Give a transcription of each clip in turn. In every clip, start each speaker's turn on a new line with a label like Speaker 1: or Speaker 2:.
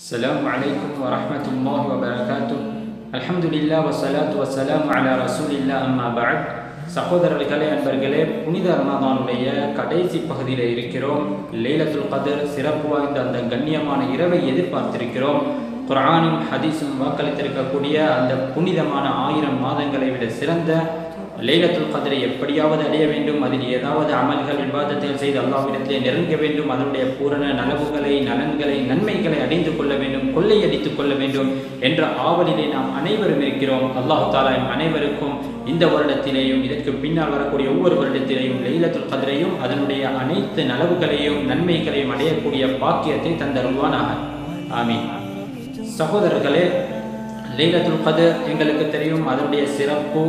Speaker 1: السلام عليكم ورحمة الله وبركاته الحمد لله والصلاة والسلام على رسول الله أما بعد சகோதரர்களே அன்பர்களே புனித ரமதானுடைய கடைசி பகுதியில் இருக்கிறோம் லைலத்துல் கதர் சிறப்பு வாய்ந்த அந்த கண்ணியமான இரவை எதிர்பார்த்திருக்கிறோம் குர்ஆனும் ஹதீஸும் வாக்களித்திருக்கக்கூடிய அந்த புனிதமான ஆயிரம் மாதங்களை விட சிறந்த லைலத்துல் கதரை எப்படியாவது அடைய வேண்டும் அதில் ஏதாவது அமல்கள் விவாதத்தில் செய்து அல்லாவிடத்திலே நெருங்க வேண்டும் அதனுடைய பூரண நலவுகளை நலன்களை நன்மைகளை அடைந்து கொள்ள வேண்டும் கொள்ளையடித்துக் கொள்ள வேண்டும் என்ற ஆவலிலே நாம் அனைவரும் இருக்கிறோம் அல்லாஹு தாலா எம் அனைவருக்கும் இந்த வருடத்திலேயும் இதற்கு பின்னால் வரக்கூடிய ஒவ்வொரு வருடத்திலேயும் லைலத்துல் கதரையும் அதனுடைய அனைத்து நலவுகளையும் நன்மைகளையும் அடையக்கூடிய பாக்கியத்தை தந்தருள்வானாக ஆமீன் சகோதரர்களே லைலத்துல் கதர் எங்களுக்கு தெரியும் அதனுடைய சிறப்பு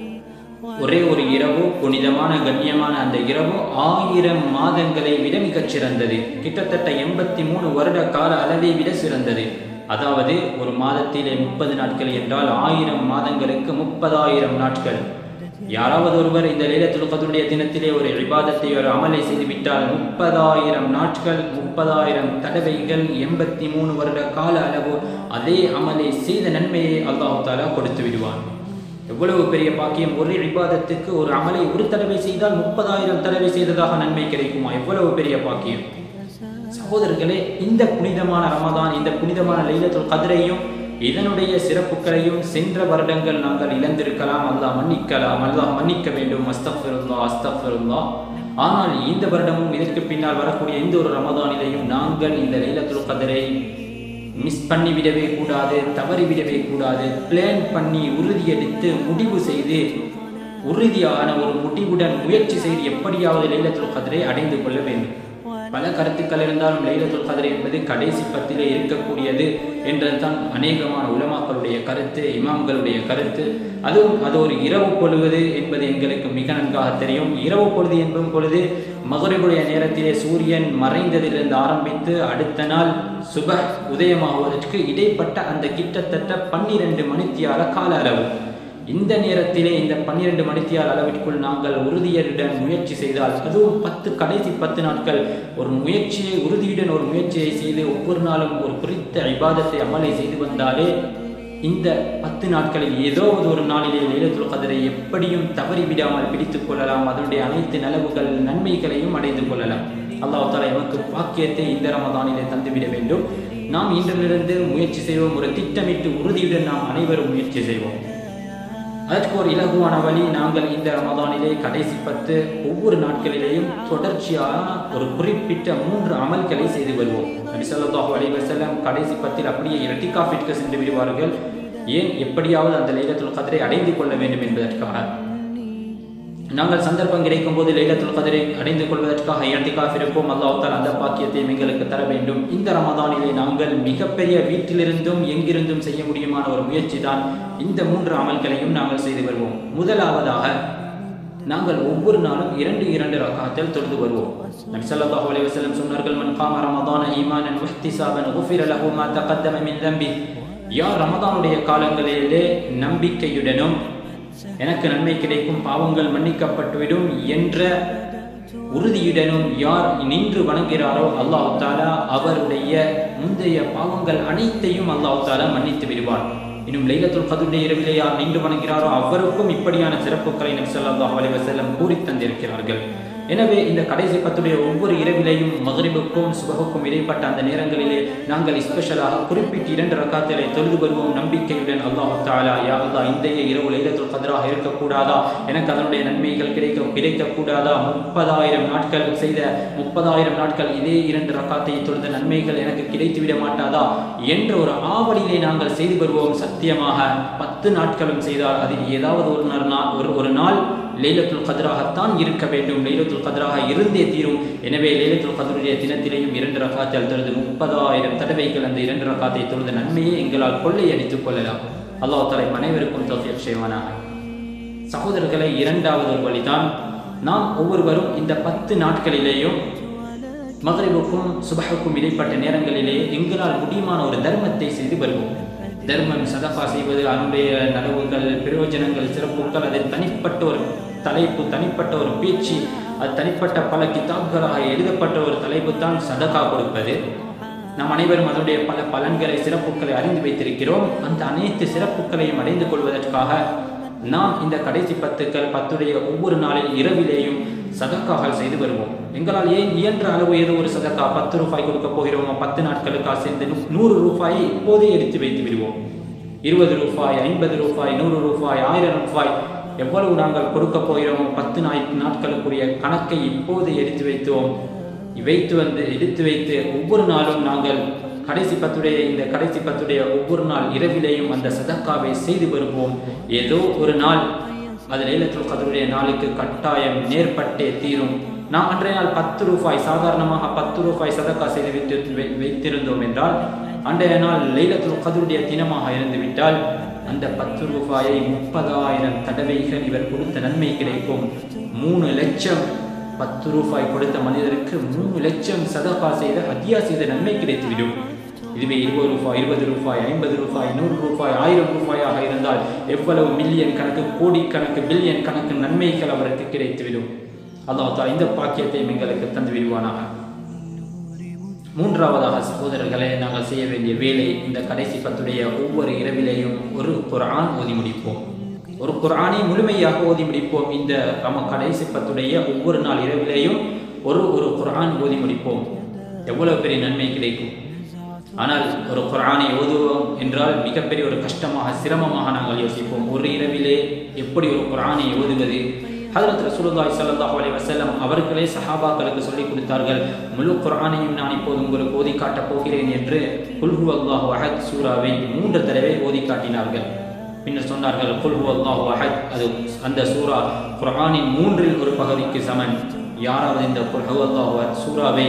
Speaker 1: ஒரே ஒரு இரவு புனிதமான கண்ணியமான அந்த இரவு ஆயிரம் மாதங்களை விட மிகச் சிறந்தது கிட்டத்தட்ட எண்பத்தி மூணு வருட கால அளவை விட சிறந்தது அதாவது ஒரு மாதத்திலே முப்பது நாட்கள் என்றால் ஆயிரம் மாதங்களுக்கு முப்பதாயிரம் நாட்கள் யாராவது ஒருவர் இந்த லைலத்துல் கதருடைய தினத்திலே ஒரு விவாதத்தை ஒரு அமலை செய்துவிட்டால் முப்பதாயிரம் நாட்கள் முப்பதாயிரம் தடவைகள் எண்பத்தி மூணு வருட கால அளவு அதே அமலை செய்த நன்மையை அல்லாஹு தாலா கொடுத்து விடுவான் எவ்வளவு பெரிய பாக்கியம் ஒரே விவாதத்துக்கு ஒரு அமலை ஒரு தடவை செய்தால் முப்பதாயிரம் தடவை செய்ததாக நன்மை கிடைக்குமா எவ்வளவு பெரிய பாக்கியம் சகோதரர்களே இந்த புனிதமான ரமதான் இந்த புனிதமான லைலத்துல் கதிரையும் இதனுடைய சிறப்புகளையும் சென்ற வருடங்கள் நாங்கள் இழந்திருக்கலாம் அல்லாஹ் மன்னிக்கலாம் அல்லாஹ் மன்னிக்க வேண்டும் அஸ்தஃபிருல்லா அஸ்தஃபிருல்லா ஆனால் இந்த வருடமும் இதற்கு பின்னால் வரக்கூடிய எந்த ஒரு ரமதானிலையும் நாங்கள் இந்த லைலத்துல் கதிரை மிஸ் பண்ணி விடவே கூடாது தவறி விடவே கூடாது பிளான் பண்ணி உறுதியெடுத்து முடிவு செய்து உறுதியான ஒரு முடிவுடன் முயற்சி செய்து எப்படியாவது லைலத்துல் கதிரை அடைந்து கொள்ள வேண்டும் பல கருத்துக்கள் இருந்தாலும் லைலத்துல் கதிரை என்பது கடைசி பத்திலே இருக்கக்கூடியது என்றதுதான் அநேகமான உலமாக்களுடைய கருத்து இமாம்களுடைய கருத்து அதுவும் அது ஒரு இரவு பொழுவது என்பது எங்களுக்கு மிக நன்றாக தெரியும் இரவு பொழுது என்பதும் பொழுது மகரிபுடைய நேரத்திலே சூரியன் மறைந்ததிலிருந்து ஆரம்பித்து அடுத்த நாள் சுப உதயமாகுவதற்கு இடைப்பட்ட அந்த கிட்டத்தட்ட பன்னிரண்டு மணித்தியால கால அளவு இந்த நேரத்திலே இந்த பன்னிரண்டு மணித்தியால் அளவிற்குள் நாங்கள் உறுதியுடன் முயற்சி செய்தால் அதுவும் பத்து கடைசி பத்து நாட்கள் ஒரு முயற்சியை உறுதியுடன் ஒரு முயற்சியை செய்து ஒவ்வொரு நாளும் ஒரு குறித்த இபாதத்தை அமலை செய்து வந்தாலே இந்த பத்து நாட்களில் ஏதோ ஒரு நாளிலே லைலத்துல் கதரை எப்படியும் தவறிவிடாமல் பிடித்துக் கொள்ளலாம் அதனுடைய அனைத்து நலவுகள் நன்மைகளையும் அடைந்து கொள்ளலாம் அல்லாஹ் தாலா எமக்கு பாக்கியத்தை இந்த ரமதானிலே தந்துவிட வேண்டும் நாம் இன்றிலிருந்து முயற்சி செய்வோம் ஒரு திட்டமிட்டு உறுதியுடன் நாம் அனைவரும் முயற்சி செய்வோம் அதற்கு ஒரு இலகுவான வழி நாங்கள் இந்த ரமதானிலே கடைசி பத்து ஒவ்வொரு நாட்களிலேயும் தொடர்ச்சியான ஒரு குறிப்பிட்ட மூன்று அமல்களை செய்து வருவோம் நபி ஸல்லல்லாஹு அலைஹி வஸல்லம் கடைசி பத்தில் அப்படியே இரட்டிகாஃபிற்கு சென்று விடுவார்கள் ஏன் எப்படியாவது அந்த லைலத்துல் கதரை அடைந்து கொள்ள வேண்டும் என்பதற்காக நாங்கள் சந்தர்ப்பம் கிடைக்கும் போது லைலத்துல் கதரை அடைந்து கொள்வதற்காக இரட்டிகாஃப் இருப்போம் அல்லாஹால் அந்த பாக்கியத்தை எங்களுக்கு தர வேண்டும் இந்த ரமதானிலே நாங்கள் மிகப்பெரிய வீட்டிலிருந்தும் எங்கிருந்தும் செய்ய முடியுமான ஒரு முயற்சி தான் இந்த மூன்று அமல்களையும் நாங்கள் செய்து வருவோம் முதலாவதாக நாங்கள் ஒவ்வொரு நாளும் இரண்டு இரண்டு ரகாத்தில் தொழுது வருவோம் நபி ஸல்லல்லாஹு அலைஹி வஸல்லம் சொன்னார்கள் மன் காம ரமதான ஈமானன் வஹ்திசாபன் குஃபிர லஹு மா தகத்தம மின் தம்பி யார் ரமதானுடைய காலங்களிலே நம்பிக்கையுடனும் எனக்கு நன்மை கிடைக்கும் பாவங்கள் மன்னிக்கப்பட்டுவிடும் என்ற உறுதியுடனும் யார் நின்று வணங்குகிறாரோ அல்லாஹ் தாலா அவருடைய முந்தைய பாவங்கள் அனைத்தையும் அல்லாஹ் தாலா மன்னித்து விடுவார் இன்னும் லைலத்துல் கதுடைய இரவிலே யார் நின்று வணங்குகிறாரோ அவருக்கும் இப்படியான சிறப்புகளை நபி ஸல்லல்லாஹு அலைஹி வஸல்லம் கூறி தந்திருக்கிறார்கள் எனவே இந்த கடைசி பத்துடைய ஒவ்வொரு இரவிலையும் மகரிபுக்கும் சுபகுக்கும் இடைப்பட்ட அந்த நேரங்களிலே நாங்கள் ஸ்பெஷலாக குறிப்பிட்டு இரண்டு ரக்காத்திலே தொழுது வருவோம் நம்பிக்கையுடன் அல்லாஹு தாலா யா அல்லாஹ் இந்த இரவு லைலத்துல் கதராக இருக்கக்கூடாதா எனக்கு அதனுடைய நன்மைகள் கிடைக்க கிடைக்கக்கூடாதா முப்பதாயிரம் நாட்கள் செய்த முப்பதாயிரம் நாட்கள் இதே இரண்டு ரக்காத்தை தொழுத நன்மைகள் எனக்கு கிடைத்து விட மாட்டாதா என்ற ஒரு ஆவலிலே நாங்கள் செய்து வருவோம் சத்தியமாக பத்து நாட்களும் செய்தால் அதில் ஏதாவது ஒரு நாள் ஒரு ஒரு நாள் லைலத்துல் கதராகத்தான் இருக்க வேண்டும் லைலத்துல் கதராக இருந்தே தீரும் எனவே லைலத்துல் கதருடைய தினத்திலேயும் இரண்டு ரகாத்தில் தொழுது முப்பதாயிரம் தடவைகள் அந்த இரண்டு ரகாத்தை தொழுத நன்மையை எங்களால் கொள்ளையடித்துக் கொள்ளலாம் அல்லாஹ் தலை அனைவருக்கும் தோஃபியக் செய்வானாக சகோதரர்களை இரண்டாவது ஒரு வழிதான் நாம் ஒவ்வொருவரும் இந்த பத்து நாட்களிலேயும் மகரிவுக்கும் சுபஹுக்கும் இடைப்பட்ட நேரங்களிலே எங்களால் முடியுமான ஒரு தர்மத்தை செய்து வருவோம் தர்மம் சதகா செய்வது அதனுடைய நலவுகள் பிரயோஜனங்கள் சிறப்புகள் அது தனிப்பட்ட ஒரு தலைப்பு தனிப்பட்ட ஒரு பேச்சு அது தனிப்பட்ட பல கிதாப்களாக எழுதப்பட்ட ஒரு தலைப்பு தான் சதகா கொடுப்பது நாம் அனைவரும் அதனுடைய பல பலன்களை சிறப்புகளை அறிந்து வைத்திருக்கிறோம் அந்த அனைத்து சிறப்புகளையும் அடைந்து கொள்வதற்காக நாம் இந்த கடைசி பத்துக்கள் பத்துடைய ஒவ்வொரு நாளில் இரவிலேயும் சதக்காக செய்து வருவோம் எங்களால் ஏன் இயன்ற அளவு ஏதோ ஒரு சதக்கா பத்து ரூபாய் கொடுக்க போகிறோமோ பத்து நாட்களுக்காக சேர்ந்து நூ- நூறு ரூபாயை இப்போதே எடுத்து வைத்து விடுவோம் இருபது ரூபாய் ஐம்பது ரூபாய் நூறு ரூபாய் ஆயிரம் ரூபாய் எவ்வளவு நாங்கள் கொடுக்க போகிறோமோ பத்து நாய் நாட்களுக்குரிய கணக்கை இப்போது எடுத்து வைத்தோம் வைத்து வந்து எடுத்து வைத்து ஒவ்வொரு நாளும் நாங்கள் கடைசி பத்துடைய இந்த கடைசி பத்துடைய ஒவ்வொரு நாள் இரவிலேயும் அந்த சதக்காவை செய்து வருவோம் ஏதோ ஒரு நாள் அது லைலத்துல் கதருடைய நாளுக்கு கட்டாயம் நேர்பட்டே தீரும் நாம் அன்றைய நாள் பத்து ரூபாய் சாதாரணமாக பத்து ரூபாய் சதக்கா செய்து வைத்து வை- வைத்திருந்தோம் என்றால் அன்றைய நாள் லைலத்துல் கதருடைய தினமாக இருந்துவிட்டால் அந்த பத்து ரூபாயை முப்பதாயிரம் தடவைகள் இவர் கொடுத்த நன்மை கிடைக்கும் மூணு லட்சம் பத்து ரூபாய் கொடுத்த மனிதருக்கு மூணு லட்சம் சதகா செய்த ஹதியா செய்த நன்மை கிடைத்துவிடும் இதுவே இருபது ரூபாய் இருபது ரூபாய் ஐம்பது ரூபாய் நூறு ரூபாய் ஆயிரம் ரூபாயாக இருந்தால் எவ்வளவு மில்லியன் கணக்கு கோடிக்கணக்கு பில்லியன் கணக்கு நன்மைகள் அவருக்கு கிடைத்துவிடும் அல்லாஹ் தஆலா இந்த பாக்கியத்தை எங்களுக்கு தந்து விடுவானாக மூன்றாவதாக சகோதரர்களே நாங்கள் செய்ய வேண்டிய வேலை இந்த கடைசி பத்துடைய ஒவ்வொரு இரவிலேயும் ஒரு குர்ஆன் ஓதி முடிப்போம் ஒரு குர்ஆனை முழுமையாக ஓதி முடிப்போம் இந்த நம்ம கடைசி பத்துடைய ஒவ்வொரு நாள் இரவிலேயும் ஒரு ஒரு குர்ஆன் ஓதி முடிப்போம் எவ்வளவு பெரிய நன்மை கிடைக்கும் ஆனால் ஒரு குர்ஆனை ஓதுவோம் என்றால் மிகப்பெரிய ஒரு கஷ்டமாக சிரமமாக நாங்கள் யோசிப்போம் ஒரு இரவிலே எப்படி ஒரு குர்ஆனை ஓதுவது ஹதரத் ரசூலுல்லாஹி ஸல்லல்லாஹு அலைஹி வஸல்லம் அவர்களே சஹாபாக்களுக்கு சொல்லிக் கொடுத்தார்கள் முழு குர்ஆனையும் நான் இப்போது உங்களுக்கு ஓதி காட்டப் போகிறேன் என்று குல் ஹுவல்லாஹு அஹத் சூராவை மூன்று தடவை ஓதி காட்டினார்கள் பின்னர் சொன்னார்கள் குல் ஹுவல்லாஹு அஹத் அது அந்த சூரா குர்ஆனின் மூன்றில் ஒரு பகுதிக்கு சமன் யாராவது இந்த குல் ஹுவல்லாஹு அஹத் சூராவை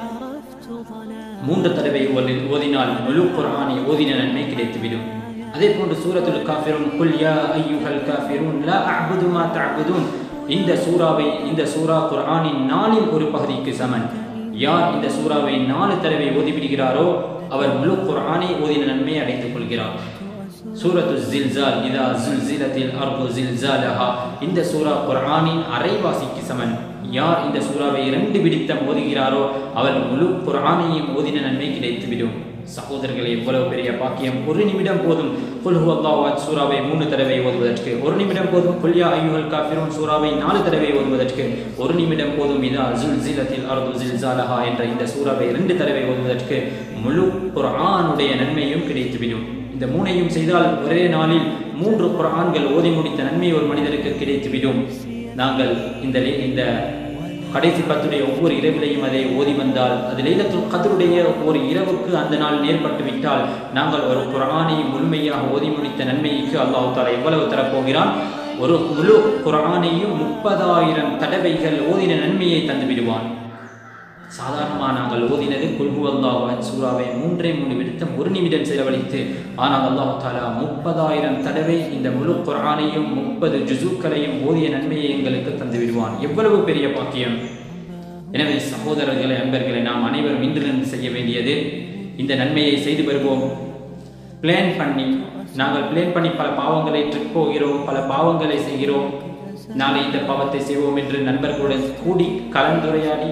Speaker 1: மூன்று தடவை ஓதி- ஓதினால் முழு குர்ஆனை ஓதின நன்மை கிடைத்துவிடும் அதே போன்று சூரத்துல் காஃபிரூன் குல் யா ஐயுஹல் காஃபிரூன் லா அஅ்புது மா தஅ்புதூன் இந்த சூராவை இந்த சூரா குர்ஆனின் நாலில் ஒரு பகுதிக்கு சமன் யார் இந்த சூராவை நாலு தடவை ஓதிவிடுகிறாரோ அவர் முழு குர்ஆனை ஓதின நன்மை அடைந்து கொள்கிறார் சூரத்து ஜில்சால் இதா ஜுல்சிலத்தில் அர்து ஜில்சாலஹா இந்த சூரா குர்ஆனின் அரைவாசிக்கு சமன் யார் இந்த சூறாவை இரண்டு விடித்தம் ஓதுகிறாரோ அவர் முழு குர்ஆனையும் ஓதின நன்மை கிடைத்துவிடும் சகோதரர்களே எவ்வளவு பெரிய பாக்கியம் ஒரு நிமிடம் போதும் குல் ஹுவல்லாஹு அஹத் சூறாவை மூணு தடவை ஓதுவதற்கு ஒரு நிமிடம் போதும் குல் யா அய்யுஹல் காஃபிரூன் சூறாவை நாலு தடவை ஓதுவதற்கு ஒரு நிமிடம் போதும் இதா ஜுல்சிலத்தில் அர்து ஜில்சாலஹா என்ற இந்த சூறாவை இரண்டு தடவை ஓதுவதற்கு முழு குர்ஆனுடைய நன்மையும் கிடைத்துவிடும் இந்த மூணையும் செய்தால் ஒரே நாளில் மூன்று குர்ஆன்கள் ஓதி முடித்த நன்மை ஒரு மனிதருக்கு கிடைத்துவிடும் நாங்கள் இந்த லே- இந்த கடைசி பத்துடைய ஒவ்வொரு இரவிலையும் அதை ஓதி வந்தால் அது லைலத்துல் கதருடைய ஒரு இரவுக்கு அந்த நாள் நேர்பட்டு விட்டால் நாங்கள் ஒரு குர்ஆனை முழுமையாக ஓதி முடித்த நன்மைக்கு அல்லாஹ் தாலா எவ்வளவு தரப்போகிறான் ஒரு முழு குர்ஆனையும் முப்பதாயிரம் தடவைகள் ஓதின நன்மையை தந்து விடுவான் சாதாரணமாக நாங்கள் ஓதினது குல்ஹு அல்லாஹ் சூறாவை மூன்றே மூணு விடுத்தம் ஒரு நிமிடம் செலவழித்து ஆனால் அல்லாஹ் தாலா முப்பதாயிரம் தடவை இந்த முழு குர்ஆனையும் முப்பது ஜுசூக்களையும் ஓதிய நன்மையை எங்களுக்கு தந்து விடுவான் எவ்வளவு பெரிய பாக்கியம் எனவே சகோதரர்களே அன்பர்களே நாம் அனைவரும் இன்றிலிருந்து செய்ய வேண்டியது இந்த நன்மையை செய்து வருவோம் பிளான் பண்ணி நாங்கள் பிளான் பண்ணி பல பாவங்களை ட்ரிப் போகிறோம் பல பாவங்களை செய்கிறோம் நாளை இந்த பாவத்தை செய்வோம் என்று நண்பர்களுடன் கூடி கலந்துரையாடி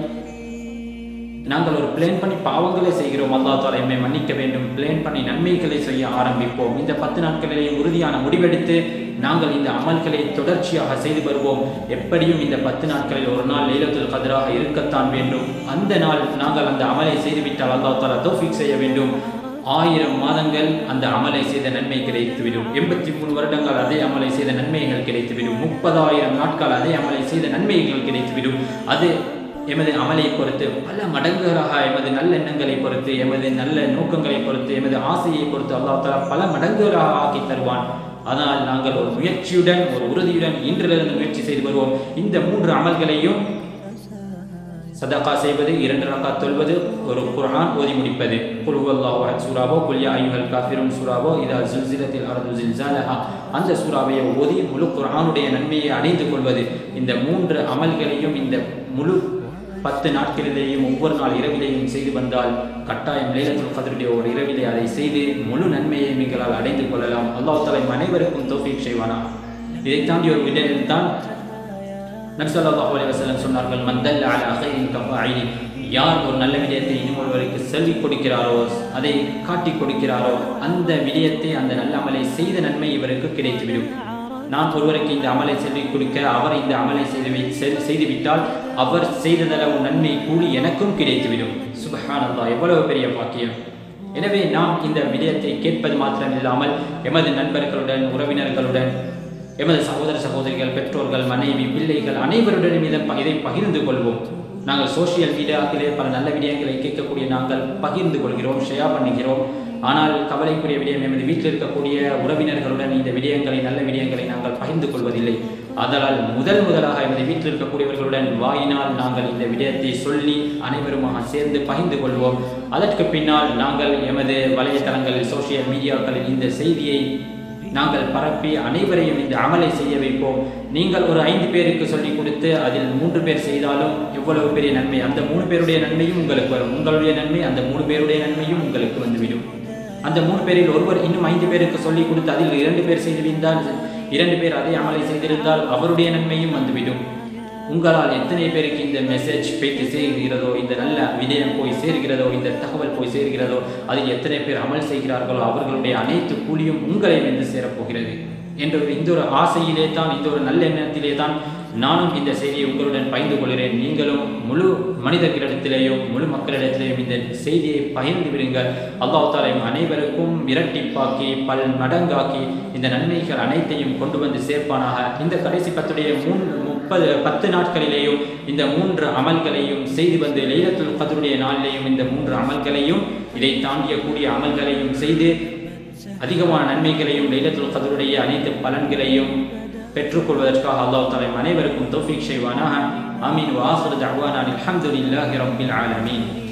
Speaker 1: நாங்கள் ஒரு பிளான் பண்ணி பாவங்களை செய்கிறோம் அல்லா தாலா எம்மை மன்னிக்க வேண்டும் பிளான் பண்ணி நன்மைகளை செய்ய ஆரம்பிப்போம் இந்த பத்து நாட்களிலேயே உறுதியான முடிவெடுத்து நாங்கள் இந்த அமல்களை தொடர்ச்சியாக செய்து வருவோம் எப்படியும் இந்த பத்து நாட்களில் ஒரு நாள் லைலத்துல் கதிராக இருக்கத்தான் வேண்டும் அந்த நாள் நாங்கள் அந்த அமலை செய்துவிட்டால் அல்லா தாலா தௌஃபீக் செய்ய வேண்டும் ஆயிரம் மாதங்கள் அந்த அமலை செய்த நன்மை கிடைத்துவிடும் எண்பத்தி மூணு வருடங்கள் அதே அமலை செய்த நன்மைகள் கிடைத்துவிடும் முப்பதாயிரம் நாட்கள் அதே அமலை செய்த நன்மைகள் கிடைத்துவிடும் அது எமது அமலை பொறுத்து பல மடங்குகளாக எமது நல்லெண்ணங்களை பொறுத்து எமது நல்ல நோக்கங்களை பொறுத்து எமது ஆசையை பொறுத்து அல்லாஹ் தஆலா பல மடங்குகளாக ஆக்கி தருவான் ஆனால் நாங்கள் ஒரு முயற்சியுடன் ஒரு உறுதியுடன் இன்றிலிருந்து முயற்சி செய்து வருவோம் இந்த மூன்று அமல்களையும் சதகா செய்வது இரண்டு ரக்காத் தொல்வது ஒரு குர்ஆன் ஓதி முடிப்பது குல் ஹுவல்லாஹு அஹத் சூராவோ குல் யா அய்யுஹல் காஃபிரூன் சூராவோ இதா ஜுல்சிலத்தில் அர்து ஜில்சாலஹா அந்த சூறாவை ஓதி முழு குர்ஆனுடைய நன்மையை அடைந்து கொள்வது இந்த மூன்று அமல்களையும் இந்த முழு பத்து நாட்களிலேயும் ஒவ்வொரு நாள் இரவிலேயும் செய்து வந்தால் கட்டாயம் லைலத்துல் கதருடைய ஒரு இரவிலே அதை செய்து முழு நன்மையை நீங்களால் அடைந்து கொள்ளலாம் அல்லாஹ் தஆலா நம் அனைவருக்கும் தௌஃபீக் செய்வானா இதை தாண்டி ஒரு விடயம் தான் நபி ஸல்லல்லாஹு அலைஹி வஸல்லம் சொன்னார்கள் மன் தல்ல அலா கைரின் கஃபாயிலி யார் ஒரு நல்ல விடயத்தை இன்னும் ஒருவருக்கு சொல்லிக் கொடுக்கிறாரோ அதை காட்டிக் கொடுக்கிறாரோ அந்த விடயத்தை அந்த நல்ல அமலை செய்த நன்மை இவருக்கு கிடைத்துவிடும் நான் ஒருவருக்கு இந்த அமலை சொல்லிக் கொடுக்க அவர் இந்த அமலை செய்து செய்- செய்துவிட்டால் அவர் செய்ததளவு நன்மை கூலி எனக்கும் கிடைத்துவிடும் சுபஹானல்லாஹ் எவ்வளவு பெரிய பாக்கியம் எனவே நாம் இந்த விடயத்தை கேட்பது மாத்திரம் இல்லாமல் எமது நண்பர்களுடன் உறவினர்களுடன் எமது சகோதர சகோதரிகள் பெற்றோர்கள் மனைவி பிள்ளைகள் அனைவருடனும் இதை ப- இதை பகிர்ந்து கொள்வோம் நாங்கள் சோஷியல் மீடியாக்களே பல நல்ல விடயங்களை கேட்கக்கூடிய நாங்கள் பகிர்ந்து கொள்கிறோம் ஷேர் பண்ணுகிறோம் ஆனால் கவலைக்குரிய விடயம் எமது வீட்டில் இருக்கக்கூடிய உறவினர்களுடன் இந்த விடயங்களை நல்ல விடயங்களை நாங்கள் பகிர்ந்து கொள்வதில்லை அதனால் முதல் முதலாக எமது வீட்டில் இருக்கக்கூடியவர்களுடன் வாயினால் நாங்கள் இந்த விடயத்தை சொல்லி அனைவருமாக சேர்ந்து பகிர்ந்து கொள்வோம் அதற்கு பின்னால் நாங்கள் எமது வலைத்தளங்களில் சோஷியல் மீடியாக்களில் இந்த செய்தியை நாங்கள் பரப்பி அனைவரையும் இந்த அமலை செய்ய வைப்போம் நீங்கள் ஒரு ஐந்து பேருக்கு சொல்லிக் கொடுத்து அதில் மூன்று பேர் செய்தாலும் எவ்வளவு பெரிய நன்மை அந்த மூணு பேருடைய நன்மையும் உங்களுக்கு வரும் உங்களுடைய நன்மை அந்த மூணு பேருடைய நன்மையும் உங்களுக்கு வந்துவிடும் அந்த மூணு பேரில் ஒருவர் இன்னும் ஐந்து பேருக்கு சொல்லிக் கொடுத்து அதில் இரண்டு பேர் செய்துவிட்டால் இரண்டு பேர் அதே அமலை செய்திருந்தால் அவருடைய நன்மையும் வந்துவிடும் உங்களால் எத்தனை பேருக்கு இந்த மெசேஜ் போய்த்து சேர்கிறதோ இந்த நல்ல விடயம் போய் சேர்கிறதோ இந்த தகவல் போய் சேர்கிறதோ அதில் எத்தனை பேர் அமல் செய்கிறார்களோ அவர்களுடைய அனைத்து கூலியும் உங்களை வந்து சேரப்போகிறது என்ற ஒரு இந்த ஒரு ஆசையிலே தான் இந்த ஒரு நல்ல எண்ணத்திலே தான் நானும் இந்த செய்தியை உங்களுடன் பகிர்ந்து கொள்கிறேன் நீங்களும் முழு மனிதர்களிடத்திலேயும் முழு மக்களிடத்திலேயும் இந்த செய்தியை பகிர்ந்து விடுங்கள் அல்லாஹ் தாலையும் அனைவருக்கும் இரட்டிப்பாக்கி பல் மடங்காக்கி இந்த நன்மைகள் அனைத்தையும் கொண்டு வந்து சேர்ப்பானாக இந்த கடைசி பத்துடைய மூன்று முப்பது பத்து நாட்களிலேயும் இந்த மூன்று அமல்களையும் செய்து வந்து லைலத்துல் கதருடைய நாளிலேயும் இந்த மூன்று அமல்களையும் இதை தாண்டியக்கூடிய அமல்களையும் செய்து அதிகமான நன்மைகளையும் லைலத்துல் கதருடைய அனைத்து பலன்களையும் பெற்றுக்கொள்வதற்காக அல்லாஹ் தலை அனைவருக்கும் தௌஃபீக் செய்வானாக ஆமீன் வாசுர தஅவானா அல்ஹம்துலில்லாஹி ரப்பில் ஆலமீன்